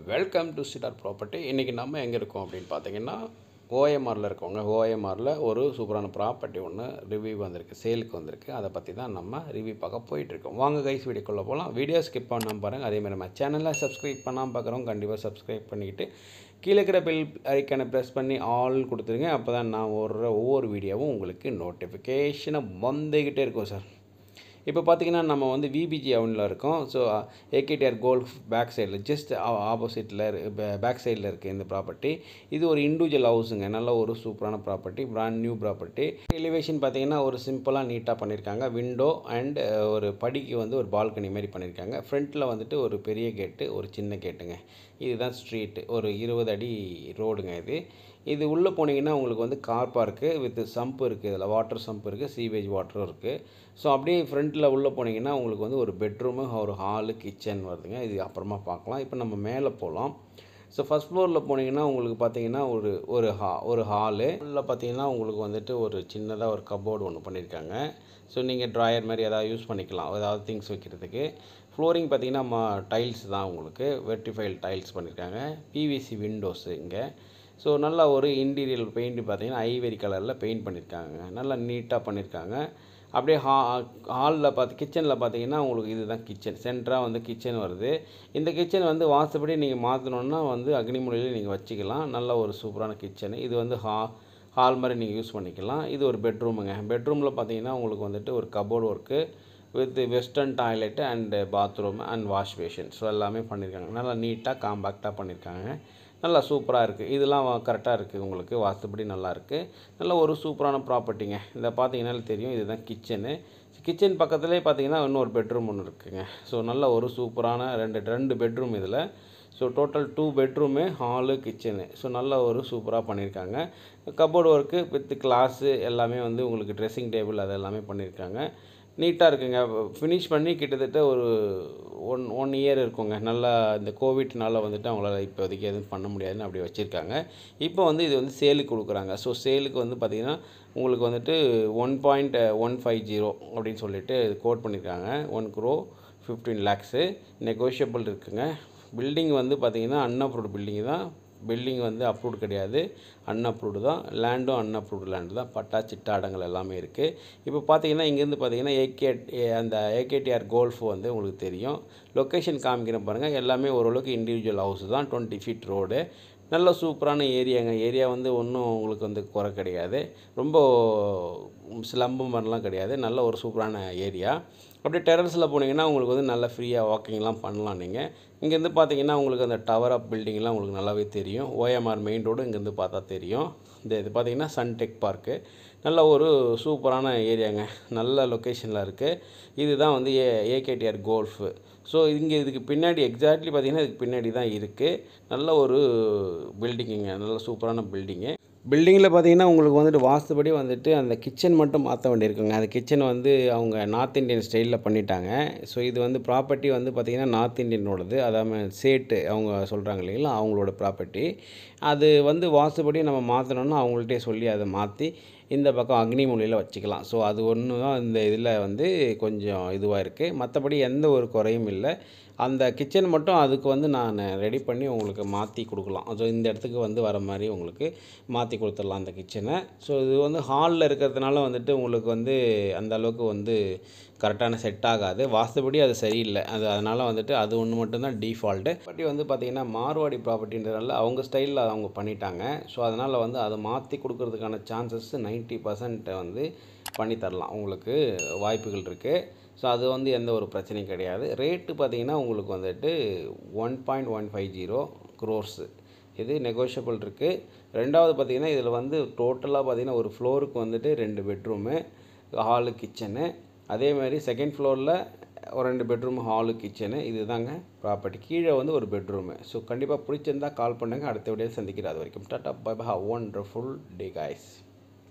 welcome to சிட்டார் property இன்றைக்கி நம்ம எங்கே இருக்கோம் அப்படின்னு பார்த்தீங்கன்னா ஓஎம்ஆரில் இருக்கோங்க ஓஎம்ஆரில் ஒரு சூப்பரான ப்ராப்பர்ட்டி ஒன்று ரிவ்யூ வந்திருக்கு சேலுக்கு வந்திருக்கு அதை பற்றி தான் நம்ம ரிவ்யூ பார்க்க போயிட்டுருக்கோம் வாங்க கைஸ் வீடியோக்குள்ளே போகலாம் வீடியோ ஸ்கிப் பண்ணாமல் பாருங்கள் அதேமாதிரி நம்ம சேனலில் சப்ஸ்கிரைப் பண்ணாமல் பார்க்குறோம் கண்டிப்பாக சப்ஸ்கிரைப் பண்ணிக்கிட்டு கீழே இருக்கிற பில் ஐக்கனை ப்ரெஸ் பண்ணி ஆல் கொடுத்துருங்க அப்போ தான் நான் ஒரு ஒவ்வொரு வீடியோவும் உங்களுக்கு நோட்டிஃபிகேஷனை வந்துக்கிட்டே இருக்கும் சார் இப்போ பார்த்தீங்கன்னா நம்ம வந்து விபிஜி அவனில் இருக்கோம் ஸோ ஏகேடிஆர் கோல்ஃப் பேக் சைடில் ஜஸ்ட் ஆப்போசிட்டில் பேக் சைடில் இருக்குது இந்த ப்ராப்பர்ட்டி இது ஒரு இண்டிவிஜுவல் ஹவுஸுங்க நல்ல ஒரு சூப்பரான property brand new property elevation பார்த்தீங்கன்னா ஒரு சிம்பிளாக நீட்டாக பண்ணியிருக்காங்க விண்டோ அண்ட் ஒரு படிக்கு வந்து ஒரு பால்கனி மாதிரி பண்ணியிருக்காங்க ஃப்ரண்ட்டில் வந்துட்டு ஒரு பெரிய கேட்டு ஒரு சின்ன கேட்டுங்க இதுதான் ஸ்ட்ரீட்டு ஒரு இருபது அடி ரோடுங்க இது இது உள்ளே போனீங்கன்னா உங்களுக்கு வந்து கார் பார்க்கு வித் சம்ப் இருக்குது இதில் வாட்டர் சம்ப் இருக்குது சீவேஜ் வாட்டரும் இருக்குது ஸோ அப்படியே ஃப்ரண்ட்டில் உள்ளே போனீங்கன்னா உங்களுக்கு வந்து ஒரு பெட்ரூமு ஒரு ஹாலு கிச்சன் வருதுங்க இது அப்புறமா பார்க்கலாம் இப்போ நம்ம மேலே போகலாம் ஸோ ஃபஸ்ட் ஃப்ளோரில் போனீங்கன்னா உங்களுக்கு பார்த்தீங்கன்னா ஒரு ஒரு ஹா ஒரு ஹாலு உள்ள பார்த்தீங்கன்னா உங்களுக்கு வந்துட்டு ஒரு சின்னதாக ஒரு கபோர்டு ஒன்று பண்ணியிருக்காங்க ஸோ நீங்கள் ட்ராயர் மாதிரி எதாவது யூஸ் பண்ணிக்கலாம் ஏதாவது திங்ஸ் வைக்கிறதுக்கு ஃப்ளோரிங் பார்த்தீங்கன்னா மா டைல்ஸ் தான் உங்களுக்கு வெர்டிஃபைல் டைல்ஸ் பண்ணியிருக்காங்க பிவிசி விண்டோஸு இங்கே ஸோ நல்லா ஒரு இன்டீரியல் பெயிண்ட் பார்த்தீங்கன்னா ஐவரி கலரில் பெயிண்ட் பண்ணியிருக்காங்க நல்லா நீட்டாக பண்ணியிருக்காங்க அப்படியே ஹா ஹாலில் பார்த்து கிச்சனில் பார்த்தீங்கன்னா உங்களுக்கு இதுதான் கிச்சன் சென்டராக வந்து கிச்சன் வருது இந்த கிச்சன் வந்து வாசப்படி நீங்கள் மாற்றணுன்னா வந்து அக்னிமொழியில் நீங்கள் வச்சுக்கலாம் நல்ல ஒரு சூப்பரான கிச்சனு இது வந்து ஹா ஹால் மாதிரி நீங்கள் யூஸ் பண்ணிக்கலாம் இது ஒரு பெட்ரூமுங்க பெட்ரூமில் பார்த்தீங்கன்னா உங்களுக்கு வந்துட்டு ஒரு cupboard work with western toilet and bathroom and wash basin so எல்லாமே பண்ணியிருக்காங்க நல்லா நீட்டாக காம்பேக்டாக பண்ணியிருக்காங்க நல்லா சூப்பராக இருக்குது இதெல்லாம் கரெக்டாக இருக்குது உங்களுக்கு வாஸ்துபடி நல்லா இருக்குது நல்ல ஒரு சூப்பரான ப்ராப்பர்ட்டிங்க இதை பார்த்தீங்கன்னாலே தெரியும் இதுதான் கிச்சனு கிச்சன் பக்கத்துலேயே பார்த்தீங்கன்னா இன்னொரு பெட்ரூம் ஒன்று இருக்குங்க ஸோ நல்ல ஒரு சூப்பரான ரெண்டு ரெண்டு பெட்ரூம் இதில் so total two bedroom hall kitchen so நல்ல ஒரு சூப்பராக பண்ணியிருக்காங்க கபோர்டு ஒர்க்கு வித் கிளாஸு எல்லாமே வந்து உங்களுக்கு ட்ரெஸ்ஸிங் டேபிள் அது எல்லாமே பண்ணியிருக்காங்க நீட்டாக இருக்குங்க ஃபினிஷ் பண்ணி கிட்டத்தட்ட ஒரு ஒன் ஒன் இயர் இருக்குங்க நல்லா இந்த கோவிட்னால வந்துட்டு அவங்களால இப்போதைக்கு எதுவும் பண்ண முடியாதுன்னு அப்படி வச்சுருக்காங்க இப்போ வந்து இது வந்து சேலுக்கு கொடுக்குறாங்க ஸோ சேலுக்கு வந்து பார்த்திங்கன்னா உங்களுக்கு வந்துட்டு one point one five zero அப்படின்னு சொல்லிட்டு கோட் பண்ணியிருக்காங்க one crore fifteen lakhs negotiable இருக்குங்க பில்டிங் வந்து பார்த்திங்கன்னா அன்அப்ரூவ்டு பில்டிங் தான் பில்டிங் வந்து அப்ரூவ்டு கிடையாது அன்அப்ரூவ்டு தான் லேண்டும் அன்அப்ரூவ்டு லேண்டு தான் பட்டா சிட்டாடங்கள் எல்லாமே இருக்குது இப்போ பார்த்தீங்கன்னா இங்கேருந்து பார்த்தீங்கன்னா ஏகே அந்த ஏகேடிஆர் கோல்ஃப் வந்து உங்களுக்கு தெரியும் லொக்கேஷன் காமிக்கிறேன் பாருங்கள் எல்லாமே ஓரளவுக்கு இண்டிவிஜுவல் ஹவுஸ் தான் டுவெண்ட்டி ஃபீட் ரோடு நல்ல சூப்பரான ஏரியாங்க ஏரியா வந்து ஒன்றும் உங்களுக்கு வந்து குறை கிடையாது ரொம்ப ஸ்லம்பு மாதிரிலாம் கிடையாது நல்ல ஒரு சூப்பரான ஏரியா அப்படியே டெரஸில் போனீங்கன்னா உங்களுக்கு வந்து நல்லா ஃப்ரீயாக வாக்கிங்லாம் பண்ணலாம் நீங்கள் இங்கேருந்து பார்த்தீங்கன்னா உங்களுக்கு அந்த டவர் ஆஃப் பில்டிங்லாம் உங்களுக்கு நல்லாவே தெரியும் ஓஎம்ஆர் மெயின் ரோடு இங்கேருந்து பார்த்தா தெரியும் இந்த இது பார்த்தீங்கன்னா சன்டெக் பார்க்கு நல்ல ஒரு சூப்பரான ஏரியாங்க நல்ல லொக்கேஷனில் இருக்குது இதுதான் வந்து ஏ ஏகேடிஆர் கோல்ஃபு ஸோ இங்கே இதுக்கு பின்னாடி எக்ஸாக்ட்லி பார்த்திங்கன்னா இதுக்கு பின்னாடி தான் இருக்குது நல்ல ஒரு பில்டிங்குங்க நல்ல சூப்பரான பில்டிங்கு பில்டிங்கில் பார்த்தீங்கன்னா உங்களுக்கு வந்துட்டு வாஸ்துபடி வந்துட்டு அந்த கிச்சன் மட்டும் மாற்ற வேண்டியிருக்குங்க அந்த கிச்சன் வந்து அவங்க நார்த் இந்தியன் ஸ்டைலில் பண்ணிட்டாங்க ஸோ இது வந்து ப்ராப்பர்ட்டி வந்து பார்த்திங்கன்னா நார்த் இந்தியனோடது அதாவது சேட்டு அவங்க சொல்கிறாங்க இல்லைங்களா அவங்களோட ப்ராப்பர்ட்டி அது வந்து வாஸ்துபடி நம்ம மாற்றணும்னா அவங்கள்ட்டே சொல்லி அதை மாற்றி இந்த பக்கம் அக்னி மூலையில் வச்சுக்கலாம் ஸோ அது ஒன்று தான் இந்த இதில் வந்து கொஞ்சம் இதுவாக இருக்குது மற்றபடி எந்த ஒரு குறையும் இல்லை அந்த கிச்சன் மட்டும் அதுக்கு வந்து நான் ரெடி பண்ணி உங்களுக்கு மாற்றி கொடுக்கலாம் ஸோ இந்த இடத்துக்கு வந்து வர மாதிரி உங்களுக்கு மாற்றி கொடுத்துடலாம் அந்த கிச்சனை ஸோ இது வந்து ஹாலில் இருக்கிறதுனால வந்துட்டு உங்களுக்கு வந்து அந்த அளவுக்கு வந்து கரெக்டான செட் ஆகாது வாஸ்துபடி அது சரியில்லை அது அதனால் வந்துட்டு அது ஒன்று மட்டும்தான் டிஃபால்ட்டு பட் வந்து பார்த்திங்கன்னா மார்வாடி ப்ராப்பர்ட்டின்றதுனால அவங்க ஸ்டைலில் அவங்க பண்ணிட்டாங்க ஸோ அதனால் வந்து அதை மாற்றி கொடுக்கறதுக்கான சான்சஸ் நைன்ட்டி பர்சன்ட் வந்து பண்ணி தரலாம் உங்களுக்கு வாய்ப்புகள் இருக்குது ஸோ அது வந்து எந்த ஒரு பிரச்சனையும் கிடையாது ரேட்டு பார்த்திங்கன்னா உங்களுக்கு வந்துட்டு one point one five zero crores இது நெகோஷியபிள் இருக்குது ரெண்டாவது பார்த்திங்கன்னா இதில் வந்து டோட்டலாக பார்த்திங்கன்னா ஒரு ஃப்ளோருக்கு வந்துட்டு ரெண்டு பெட்ரூமு ஹாலு கிச்சனு அதே மாதிரி செகண்ட் ஃப்ளோரில் ஒரு ரெண்டு பெட்ரூம் ஹாலு கிச்சனு இது தாங்க ப்ராப்பர்ட்டி கீழே வந்து ஒரு பெட்ரூமு ஸோ கண்டிப்பாக பிடிச்சிருந்தா கால் பண்ணுங்கள் அடுத்த வீடியோ சந்திக்கிற அது வரைக்கும் டாட்டா பை பா ஒண்டர்ஃபுல் டே காய்ஸ்